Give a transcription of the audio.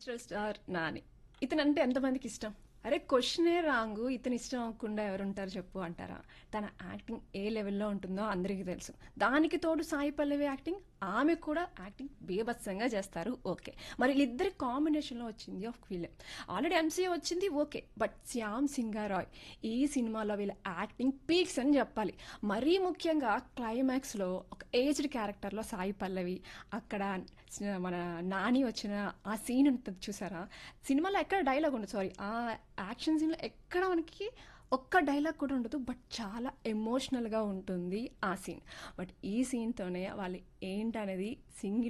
natural star Nani ఇతను అంటే ఎంతమందికి ఇష్టం అరే క్వశ్చనే రాంగు ఇతను ఇష్టం అవ్వకుండా ఎవరుంటారు చెప్పు అంటారా తన యాక్టింగ్ ఏ లెవెల్లో ఉంటుందో అందరికీ తెలుసు దానికి తోడు సాయి పల్లవి యాక్టింగ్ ఆమె కూడా యాక్టింగ్ బేభత్సంగా చేస్తారు ఓకే మరి వీళ్ళిద్దరి కాంబినేషన్లో వచ్చింది ఒక ఫిలిం ఆల్రెడీ ఎంసీఏ వచ్చింది ఓకే బట్ శ్యామ్ సింగారాయ్ ఈ సినిమాలో వీళ్ళ యాక్టింగ్ పీక్స్ అని చెప్పాలి మరీ ముఖ్యంగా క్లైమాక్స్లో ఒక ఏజ్డ్ క్యారెక్టర్లో సాయి పల్లవి అక్కడ మన నాని వచ్చిన ఆ సీన్ ఉంటుంది చూసారా సినిమాలో ఎక్కడ డైలాగ్ ఉండదు సారీ ఆ యాక్షన్ సీన్లో ఎక్కడ మనకి ఒక్క డైలాగ్ కూడా ఉండదు బట్ చాలా ఎమోషనల్గా ఉంటుంది ఆ సీన్ బట్ ఈ సీన్తోనే వాళ్ళు ఏంటనేది సింగిల్